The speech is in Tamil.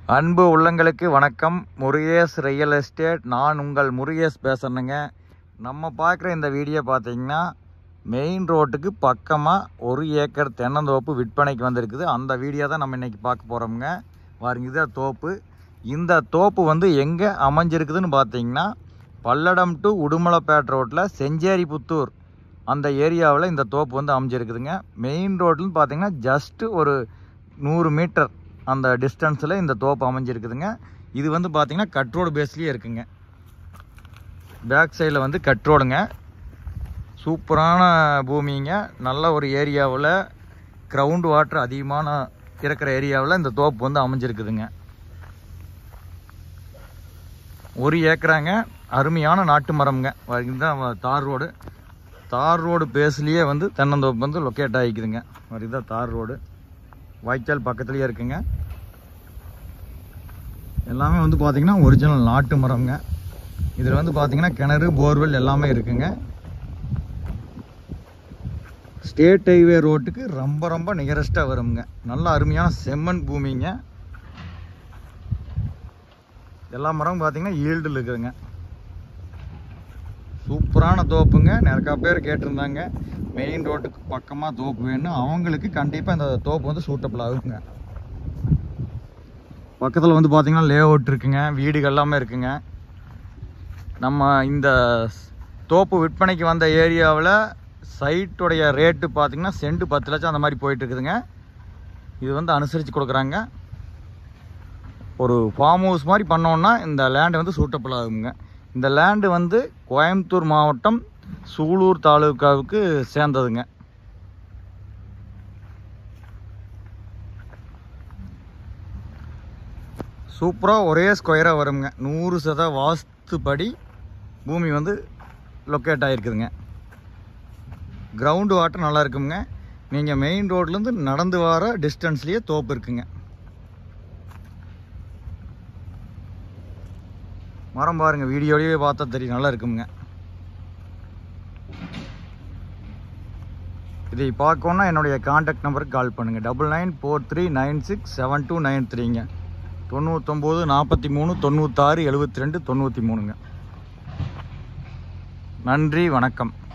அன்பு உள்ளங்களுக்கு வணக்கம் முருகேஷ் ரியல் எஸ்டேட் நான் உங்கள் முருகேஷ் பேசுகிறேங்க நம்ம பார்க்குற இந்த வீடியோ பார்த்தீங்கன்னா மெயின் ரோட்டுக்கு பக்கமாக ஒரு ஏக்கர் தென்னந்தோப்பு விற்பனைக்கு வந்திருக்குது அந்த வீடியோ தான் நம்ம இன்றைக்கி பார்க்க போகிறோம்ங்க பாருங்க இதுதான் தோப்பு இந்த தோப்பு வந்து எங்கே அமைஞ்சிருக்குதுன்னு பார்த்தீங்கன்னா பல்லடம் டு உடுமலைப்பேட் ரோட்டில் செஞ்சேரிபுத்தூர் அந்த ஏரியாவில் இந்த தோப்பு வந்து அமைஞ்சிருக்குதுங்க மெயின் ரோட்லன்னு பார்த்தீங்கன்னா ஜஸ்ட்டு ஒரு நூறு மீட்டர் அந்த டிஸ்டன்ஸில் இந்த தோப்பு அமைஞ்சிருக்குதுங்க இது வந்து பார்த்தீங்கன்னா கட் ரோடு பேஸ்லேயே இருக்குங்க பேக் சைடில் வந்து கட் ரோடுங்க சூப்பரான பூமிங்க நல்ல ஒரு ஏரியாவில் கிரவுண்ட் வாட்டர் அதிகமான இருக்கிற ஏரியாவில் இந்த தோப்பு வந்து அமைஞ்சிருக்குதுங்க ஒரு ஏக்கராங்க அருமையான நாட்டு மரம்ங்க இதுதான் தார் ரோடு தார் ரோடு பேஸ்லேயே வந்து தென்னந்தோப்பு வந்து லொக்கேட் ஆகிக்குதுங்க இதுதான் தார் ரோடு வாய்க்கால் பக்கத்துலேயே இருக்குங்க எல்லாமே வந்து பார்த்தீங்கன்னா ஒரிஜினல் நாட்டு மரம்ங்க இதில் வந்து பார்த்தீங்கன்னா கிணறு போர்வெல் எல்லாமே இருக்குங்க ஸ்டேட் ஹைவே ரோட்டுக்கு ரொம்ப ரொம்ப நியரஸ்ட்டாக வருங்க நல்ல அருமையான செம்மண் பூமிங்க எல்லா மரமும் பார்த்தீங்கன்னா ஈல்டில் இருக்குதுங்க சூப்பரான தோப்புங்க நிறையா பேர் கேட்டிருந்தாங்க மெயின் ரோட்டுக்கு பக்கமாக தோப்பு வேணும் அவங்களுக்கு கண்டிப்பாக இந்த தோப்பு வந்து சூட்டபிள் ஆகுங்க பக்கத்தில் வந்து பார்த்தீங்கன்னா லே அவுட் இருக்குங்க வீடுகள் எல்லாமே இருக்குங்க நம்ம இந்த தோப்பு விற்பனைக்கு வந்த ஏரியாவில் சைட்டுடைய ரேட்டு பார்த்தீங்கன்னா சென்ட் பத்து லட்சம் அந்த மாதிரி போயிட்டு இருக்குதுங்க இது வந்து அனுசரித்து கொடுக்குறாங்க ஒரு ஃபார்ம் ஹவுஸ் மாதிரி பண்ணோன்னா இந்த லேண்டு வந்து சூட்டபிள் ஆகுங்க இந்த லேண்டு வந்து கோயம்புத்தூர் மாவட்டம் சூலூர் தாலுக்காவுக்கு சேர்ந்ததுங்க சூப்பராக ஒரே ஸ்கொயராக வருங்க நூறு சத வாஸ்துப்படி பூமி வந்து லொக்கேட் ஆகிருக்குதுங்க கிரவுண்டு வாட்டர் நல்லா இருக்குங்க நீங்கள் மெயின் ரோட்லேருந்து நடந்து வர டிஸ்டன்ஸ்லேயே தோப்பு இருக்குங்க மரம் பாருங்க வீடியோலயே பார்த்தா தெரியும் நல்லா இருக்குங்க இதை பார்க்கணுன்னா என்னுடைய காண்டாக்ட் நம்பருக்கு கால் பண்ணுங்கள் double nine four three nine six seven two nine த்ரீங்க தொண்ணூத்தொம்பது நாற்பத்தி மூணு தொண்ணூத்தாறு எழுபத்தி ரெண்டு தொண்ணூற்றி மூணுங்க நன்றி வணக்கம்